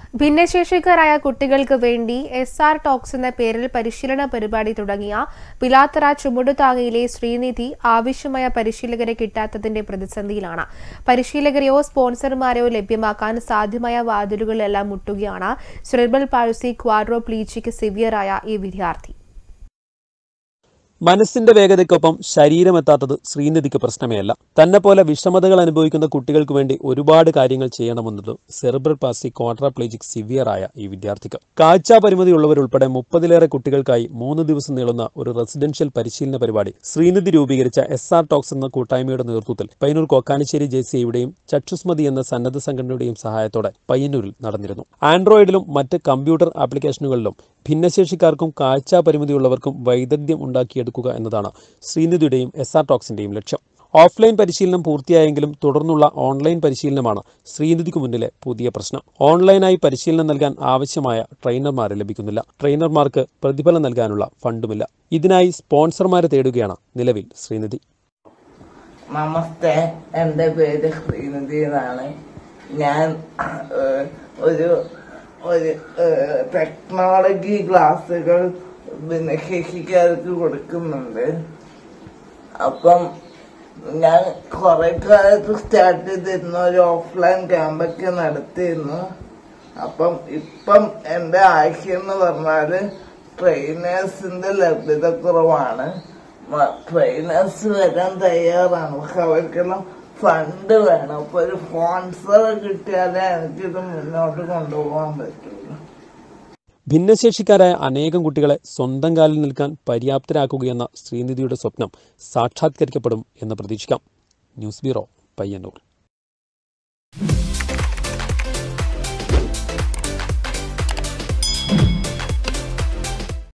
ഭിന്നശേഷിക്കാരായ കുട്ടികൾക്ക് വേണ്ടി എസ് ആർ ടോക്സ് എന്ന പേരിൽ പരിശീലന പരിപാടി തുടങ്ങിയ പിലാത്തറ ചുമടുതാങ്ങയിലെ ശ്രീനിധി ആവശ്യമായ പരിശീലകരെ കിട്ടാത്തതിന്റെ പ്രതിസന്ധിയിലാണ് പരിശീലകരെയോ സ്പോൺസർമാരെയോ ലഭ്യമാക്കാൻ സാധ്യമായ വാതിലുകളെല്ലാം മുട്ടുകയാണ് സെറിബ്രൽ പാഴ്സി ക്വാഡ്രോപ്ലീജിക് സിവിയറായ ഈ വിദ്യാർത്ഥി മനസ്സിന്റെ വേഗതയ്ക്കൊപ്പം ശരീരമെത്താത്തത് ശ്രീനിധിക്ക് പ്രശ്നമേ അല്ല തന്നെ പോലെ വിഷമതകൾ അനുഭവിക്കുന്ന കുട്ടികൾക്ക് വേണ്ടി ഒരുപാട് കാര്യങ്ങൾ ചെയ്യണമെന്നത് സെറിബ്രൽ പാസി ക്വാഡ്രാപ്ലേജിക് സിവിയറായ ഈ വിദ്യാർത്ഥിക്ക് കാഴ്ചാ പരിമിതിയുള്ളവരുൾപ്പെടെ മുപ്പതിലേറെ കുട്ടികൾക്കായി മൂന്ന് ദിവസം നീളുന്ന ഒരു റെസിഡൻഷ്യൽ പരിശീലന പരിപാടി ശ്രീനിധി രൂപീകരിച്ച എസ് ആർ ടോക്സ് എന്ന കൂട്ടായ്മയുടെ നേതൃത്വത്തിൽ പയ്യന്നൂർ കൊക്കാനിശ്ശേരി ജെ സി ഐയുടെയും ചക്ഷുസ്മതി എന്ന സന്നദ്ധ സംഘടനയുടെയും സഹായത്തോടെ പയ്യന്നൂരിൽ നടന്നിരുന്നു ആൻഡ്രോയിഡിലും മറ്റ് കമ്പ്യൂട്ടർ ആപ്ലിക്കേഷനുകളിലും ഭിന്നശേഷിക്കാർക്കും കാഴ്ചാ പരിമിതിയുള്ളവർക്കും വൈദഗ്ധ്യം ഉണ്ടാക്കിയെടുക്കുക എന്നതാണ് ശ്രീനിധിയുടെയും എസ് ആർ ടോക്സിന്റെയും ലക്ഷ്യം ഓഫ്ലൈൻ പരിശീലനം പൂർത്തിയായെങ്കിലും തുടർന്നുള്ള ഓൺലൈൻ പരിശീലനമാണ് ശ്രീനിധിക്ക് മുന്നിലെ പുതിയ പ്രശ്നം ഓൺലൈനായി പരിശീലനം നൽകാൻ ആവശ്യമായ ട്രെയിനർമാരെ ലഭിക്കുന്നില്ല ട്രെയിനർമാർക്ക് പ്രതിഫലം നൽകാനുള്ള ഫണ്ടുമില്ല ഇതിനായി സ്പോൺസർമാരെ തേടുകയാണ് നിലവിൽ ശ്രീനിധി നമസ്തേ എൻ്റെ പേര് ശ്രീനിധി എന്നാണ് ഞാൻ ഏഹ്, ഒരു ഒരു ഏഹ്, ടെക്നോളജി ക്ലാസ്സുകൾ ഭിന്നശേഷിക്കാർക്ക് കൊടുക്കുന്നുണ്ട് അപ്പം ഞാൻ കുറെ കാലത്ത് സ്റ്റാർട്ട് ചെയ്തിരുന്നു ഒരു ഓഫ്ലൈൻ ക്യാമ്പൊക്കെ നടത്തിയിരുന്നു അപ്പം ഇപ്പം എൻ്റെ ആവശ്യം എന്ന് പറഞ്ഞാല് ട്രെയിനേഴ്സിന്റെ ലഭ്യത കുറവാണ് ട്രെയിനേഴ്സ് വരാൻ തയ്യാറാണ് പക്ഷെ അവർക്കെല്ലാം ഫണ്ട് വേണം അപ്പൊ ഒരു സ്പോൺസർ കിട്ടിയാലേ എനിക്കിത് മുന്നോട്ട് കൊണ്ടുപോകാൻ പറ്റുള്ളൂ ഭിന്നശേഷിക്കാരായ അനേകം കുട്ടികളെ സ്വന്തം കാലിൽ നിൽക്കാൻ പര്യാപ്തരാക്കുകയെന്ന ശ്രീനിധിയുടെ സ്വപ്നം സാക്ഷാത്കരിക്കപ്പെടും എന്ന് പ്രതീക്ഷിക്കാം ന്യൂസ് ബ്യൂറോ പയ്യന്നൂർ